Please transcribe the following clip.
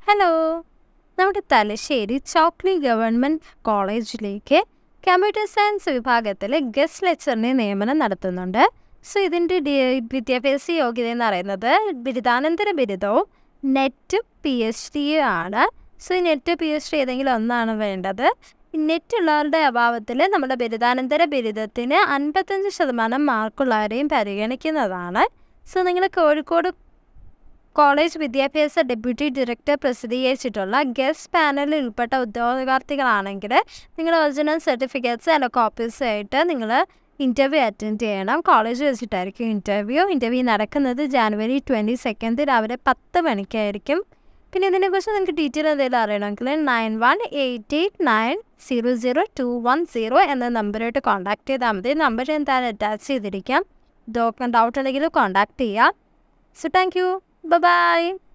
hello നമ്മുടെ Thalassery Chokli government കോളേജിലേക്ക് computer science വിഭാഗത്തിൽ ഗസ്റ്റ് ലെക്ചറിനെ നിയമനം നടത്തുന്നുണ്ട് സോ ഇതിൻ്റെ ഡി വിദ്യാഭ്യാസ യോഗ്യത എന്ന് പറയുന്നത് ബിരുദാനന്തര ബിരുദവും നെറ്റും പി എച്ച് ഡിയും ആണ് so net P H D ഏതെങ്കിലും ഒന്നാണ് വേണ്ടത് നെറ്റ് ഉള്ളവരുടെ അഭാവത്തിൽ നമ്മുടെ ബിരുദാനന്തര ബിരുദത്തിന് അൻപത്തഞ്ച് ശതമാനം മാർക്കുള്ളവരെയും പരിഗണിക്കുന്നതാണ് സോ നിങ്ങൾ കോഴിക്കോട് കോളേജ് വിദ്യാഭ്യാസ ഡെപ്യൂട്ടി ഡയറക്ടർ പ്രസിദ്ധീകരിച്ചിട്ടുള്ള ഗസ്റ്റ് പാനലിൽ ഉൾപ്പെട്ട ഉദ്യോഗാർത്ഥികളാണെങ്കിൽ നിങ്ങൾ ഒറിജിനൽ സർട്ടിഫിക്കറ്റ്സ് അല്ല കോപ്പീസ് ആയിട്ട് നിങ്ങൾ ഇൻ്റർവ്യൂ അറ്റൻഡ് ചെയ്യണം കോളേജ് വെച്ചിട്ടായിരിക്കും ഇൻ്റർവ്യൂ ഇൻ്റർവ്യൂ നടക്കുന്നത് ജാനുവരി ട്വൻറ്റി സെക്കൻഡ് രാവിലെ പത്ത് മണിക്കായിരിക്കും പിന്നെ ഇതിനെക്കുറിച്ച് നിങ്ങൾക്ക് ഡീറ്റെയിൽ എന്തെങ്കിലും അറിയണമെങ്കിൽ nine one eight eight nine zero zero two one zero എന്ന നമ്പറായിട്ട് കോൺടാക്ട് ചെയ്താൽ മതി നമ്പർ ഞാൻ താൻ അറ്റാച്ച് ചെയ്തിരിക്കാം ഡൗട്ട് ഉണ്ടെങ്കിൽ കോൺടാക്ട് ചെയ്യാം സോ താങ്ക് യു ബൈ